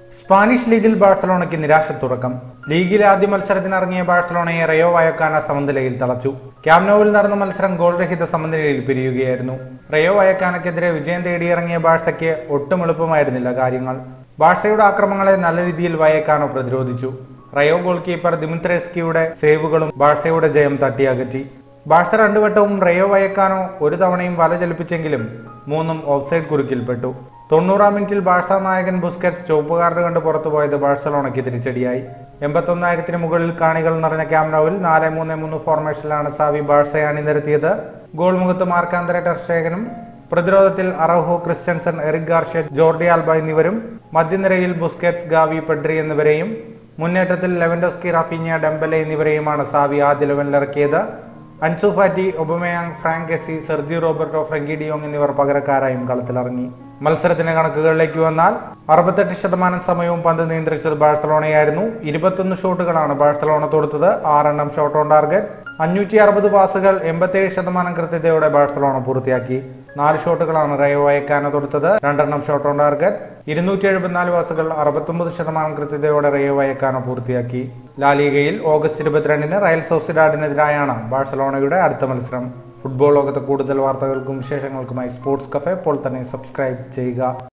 Spanish ലീഗിൽ ബാഴ്സലോണയ്ക്ക് നിരാശ തുടക്കം ലീഗിലെ ആദ്യ മത്സരത്തിനിറങ്ങിയ ബാഴ്സലോണയെ റയോ വയക്കാന സമനിലയിൽ തളച്ചു ക്യാമ്നോവിൽ നടന്ന മത്സരം ഗോൾ രഹിത സമനിലയിൽ പിരിയുകയായിരുന്നു റയോ വയക്കാനയ്ക്കെതിരെ വിജയം തേടിയിറങ്ങിയ ബാഴ്സയ്ക്ക് ഒട്ടും എളുപ്പമായിരുന്നില്ല കാര്യങ്ങൾ ബാഴ്സയുടെ ആക്രമണങ്ങളെ നല്ല രീതിയിൽ വയക്കാനോ പ്രതിരോധിച്ചു റയോ ഗോൾ കീപ്പർ ദിമിത്രേസ്കിയുടെ സേവുകളും ബാഴ്സയുടെ ജയം തട്ടിയകറ്റി ബാഴ്സ രണ്ടു വട്ടവും റയോ വയക്കാനോ ഒരു തവണയും വല ചലിപ്പിച്ചെങ്കിലും മൂന്നും ഓഫ്സൈഡ് കുറുക്കിൽപ്പെട്ടു തൊണ്ണൂറാം മിനിറ്റിൽ ബാഴ്സ നായകൻ ബുസ്കറ്റ്സ് ചുവപ്പ് കാർഡ് കണ്ട് പുറത്തുപോയത് ബാഴ്സലോണയ്ക്ക് തിരിച്ചടിയായി എൺപത്തൊന്നായിരത്തിന് മുകളിൽ കാണികൾ നിറഞ്ഞ ക്യാമ്നോവിൽ നാല് മൂന്ന് മൂന്ന് ഫോർമേഷനിലാണ് സാവി ബാഴ്സയെ അണിനിരത്തിയത് ഗോൾ മുഖത്ത് മാർക്കാന്തര ടെർഷേഗനും പ്രതിരോധത്തിൽ Araujo Christensen Eric Garcia Jordi Alba എന്നിവരും മധ്യനിരയിൽ ബുസ്കറ്റ്സ് ഗാവി പെഡ്രി എന്നിവരെയും മുന്നേറ്റത്തിൽ ലെവൻഡോസ്കി റാഫിനിയ ഡെംബലെ എന്നിവരെയുമാണ് സാവി ആദ്യ ലെവനിലിറക്കിയത് അൻസു ഫാറ്റി ഒബമയാങ് ഫ്രാങ്ക് എസി സെർജി റോബർട്ടോ ഫ്രങ്കി ഡിയോങ് എന്നിവർ പകരക്കാരായും കളത്തിലിറങ്ങി മത്സരത്തിന്റെ കണക്കുകളിലേക്ക് വന്നാൽ അറുപത്തെട്ട് ശതമാനം സമയവും പന്ത് നിയന്ത്രിച്ചത് ബാഴ്സലോണയായിരുന്നു ഇരുപത്തൊന്ന് ഷോട്ടുകളാണ് ബാഴ്സലോണ തൊടുത്തത് ആറെണ്ണം ഷോട്ട് ഓൺ ടാർഗറ്റ് അഞ്ഞൂറ്റി അറുപത് പാസുകൾ എൺപത്തേഴ് ശതമാനം കൃത്യതയോടെ ബാഴ്സലോണ പൂർത്തിയാക്കി നാല് ഷോട്ടുകളാണ് റയോ വയക്കാനോ തൊടുത്തത് രണ്ടെണ്ണം ഷോട്ട് ഓൺ ടാർഗറ്റ് ഇരുന്നൂറ്റി എഴുപത്തിനാല് പാസുകൾ അറുപത്തൊമ്പത് ശതമാനം കൃത്യതയോടെ റയോ വയക്കാനോ പൂർത്തിയാക്കി ലാലിഗയിൽ ഓഗസ്റ്റ് ഇരുപത്തിരണ്ടിന് റയൽ സോസിഡാഡിനെതിരായാണ് ബാഴ്സലോണയുടെ അടുത്ത മത്സരം ഫുട്ബോൾ ലോകത്തെ കൂടുതൽ വാർത്തകൾക്കും വിശേഷങ്ങൾക്കുമായി സ്പോർട്സ് കഫേ ഇപ്പോൾ തന്നെ സബ്സ്ക്രൈബ് ചെയ്യുക